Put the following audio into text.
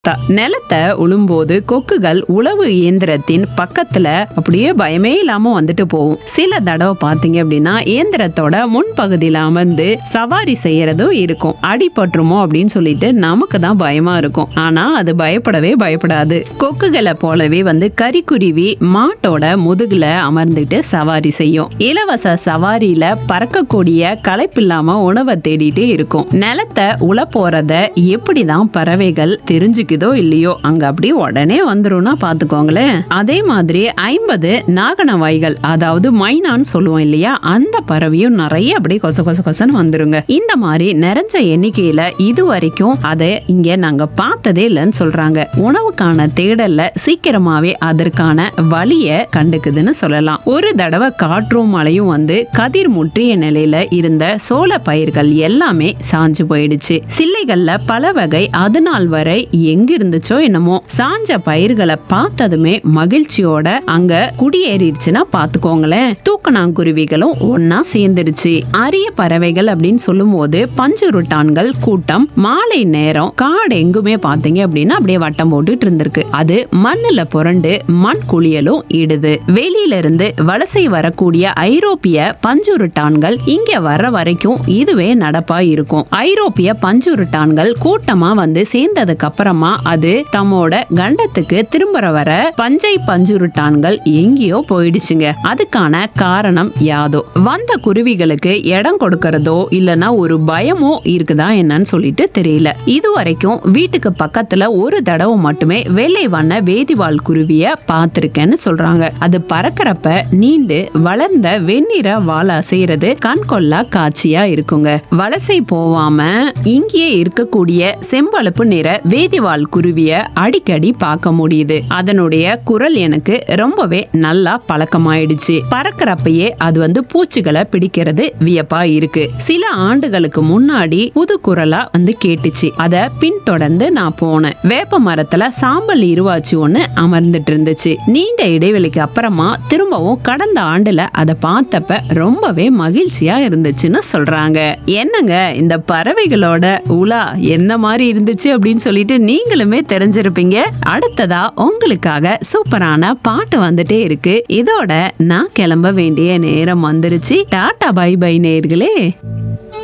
த- நிலத்தை உழும்போது கொக்குகள் உழவு இயந்திரத்தின் பக்கத்துல அப்படியே பயமே இல்லாம வந்துட்டு போகும் சில தடவை பாத்தீங்க அப்படின்னா இயந்திரத்தோட முன்பகுதியில அமர்ந்து சவாரி செய்யறதும் இருக்கும் அடிபட்டுருமோ அப்படின்னு சொல்லிட்டு நமக்கு தான் பயமா இருக்கும் ஆனா அது பயப்படவே பயப்படாது கொக்குகளை போலவே வந்து கரிக்குருவி மாட்டோட முதுகுல அமர்ந்துட்டு சவாரி செய்யும் இலவச சவாரியில பறக்கக்கூடிய களைப்பில்லாம உணவை தேடிட்டு இருக்கும் நிலத்தை உழ போறத எப்படிதான் பறவைகள் தெரிஞ்சுக்குதோ இல்லையோ அங்க அப்படியே உடனே வந்துரும்னா பாத்துக்கோங்களேன் அதே மாதிரி ஐம்பது நாகனவாய்கள் அதாவது மைனான்னு சொல்லுவோம் இல்லையா அந்த பறவையும் நிறைய அப்படியே கொச கொச கொசன்னு வந்துருங்க இந்த மாதிரி நிறைஞ்ச எண்ணிக்கையில இது வரைக்கும் அதை இங்க நாங்க பார்த்ததே இல்லைன்னு சொல்றாங்க உணவுக்கான தேடல்ல சீக்கிரமாவே அதற்கான வழிய கண்டுக்குதுன்னு சொல்லலாம் ஒரு தடவை காற்றும் மழையும் வந்து கதிர் முற்றிய நிலையில இருந்த சோள பயிர்கள் எல்லாமே சாஞ்சு போயிடுச்சு சில்லைகள்ல பல வகை அது நாள் வரை எங்க இருந்துச்சோ என்னமோ சாஞ்ச பயிர்களை பார்த்ததுமே மகிழ்ச்சியோட அங்க குடியேறிடுச்சுன்னா பாத்துக்கோங்களேன் தூக்கணாங்குருவிகளும் ஒன்னா சேர்ந்துருச்சு அரிய பறவைகள் அப்படின்னு சொல்லும் போது பஞ்சுருட்டான்கள் கூட்டம் மாலை நேரம் காடு எங்குமே பாத்தீங்க அப்படின்னா அப்படியே வட்டம் போட்டுட்டு இருந்திருக்கு அது மண்ணுல புரண்டு மண் குளியலும் இடுது வெளியில இருந்து வலசை வரக்கூடிய ஐரோப்பிய பஞ்சுருட்டான்கள் இங்க வர்ற வரைக்கும் இதுவே நடப்பா இருக்கும் ஐரோப்பிய பஞ்சுருட்டான்கள் கூட்டமா வந்து சேர்ந்ததுக்கு அப்புறமா அது தம்மோட கண்டத்துக்கு திரும்புற வர பஞ்சை பஞ்சுருட்டான்கள் எங்கேயோ போயிடுச்சுங்க அதுக்கான காரணம் யாதோ வந்த குருவிகளுக்கு இடம் கொடுக்கறதோ இல்லனா ஒரு பயமோ இருக்குதா என்னன்னு சொல்லிட்டு தெரியல இது வரைக்கும் வீட்டுக்கு பக்கத்துல ஒரு தடவை மட்டுமே வெள்ளை வண்ண வேதிவால் குருவிய பார்த்திருக்கேன்னு சொல்றாங்க அது பறக்கறப்ப நீண்டு வளர்ந்த வெண்ணிற வால் அசைறது கண்கொள்ளா காட்சியா இருக்குங்க வலசை போவாம இங்கேயே இருக்கக்கூடிய செம்பழுப்பு நிற வேதிவால் குருவிய அடிக்கடி பார்க்க முடியுது அதனுடைய குரல் எனக்கு ரொம்பவே நல்லா பழக்கமாயிடுச்சு பறக்கிறப்பயே அது வந்து பூச்சிகளை பிடிக்கிறது வியப்பா இருக்கு சில ஆண்டுகளுக்கு முன்னாடி புது குரலா வந்து கேட்டுச்சு அத பின்தொடர்ந்து நான் போனேன் வேப்ப மரத்துல சாம்பல் இருவாச்சி ஒண்ணு அமர்ந்துட்டு இருந்துச்சு நீண்ட இடைவெளிக்கு அப்புறமா திரும்பவும் கடந்த ஆண்டுல அதை பார்த்தப்ப ரொம்பவே மகிழ்ச்சியா இருந்துச்சுன்னு சொல்றாங்க என்னங்க இந்த பறவைகளோட உலா எந்த மாதிரி இருந்துச்சு அப்படின்னு சொல்லிட்டு நீங்களுமே தெரிஞ்சிருப்பீங்க அடுத்ததா உங்களுக்காக சூப்பரான பாட்டு வந்துட்டே இருக்கு இதோட நான் கிளம்ப வேண்டிய நேரம் வந்துருச்சு டாடா பை பை நேர்களே